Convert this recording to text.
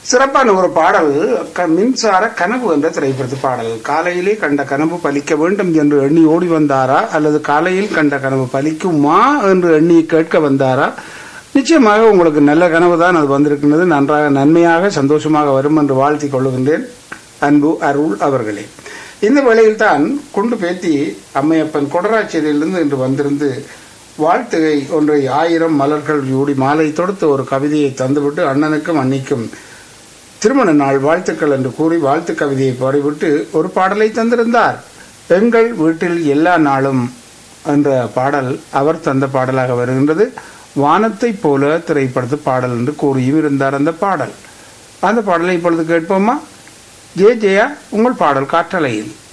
சிறப்பான ஒரு பாடல் க- மின்சார கனவு என்ற திரைப்படத்து பாடல் காலையிலே கண்ட கனவு பலிக்க வேண்டும் என்று எண்ணி ஓடி வந்தாரா அல்லது காலையில் கண்ட கனவு பலிக்குமா என்று எண்ணி கேட்க வந்தாரா நிச்சயமாக உங்களுக்கு நல்ல கனவு தான் அது வந்திருக்கின்றது நன்றாக நன்மையாக சந்தோஷமாக வரும் என்று வாழ்த்திக் கொள்ளுகின்றேன் அன்பு அருள் அவர்களே இந்த வேளையில் தான் குண்டு பேத்தி அம்மையப்பன் கொடராச்சேரியிலிருந்து இன்று வந்திருந்து வாழ்த்துகை ஒன்றை ஆயிரம் மலர்கள் யூடி மாலை தொடுத்து ஒரு கவிதையை தந்துவிட்டு அண்ணனுக்கும் அன்னிக்கும் திருமண நாள் வாழ்த்துக்கள் என்று கூறி வாழ்த்து கவிதையை பாடிவிட்டு ஒரு பாடலை தந்திருந்தார் எங்கள் வீட்டில் எல்லா நாளும் என்ற பாடல் அவர் தந்த பாடலாக வருகின்றது வானத்தைப் போல திரைப்படத்து பாடல் என்று கூறியும் இருந்தார் அந்த பாடல் அந்த பாடலை இப்பொழுது கேட்போமா ஜே ஜெயா உங்கள் பாடல் காற்றலையில்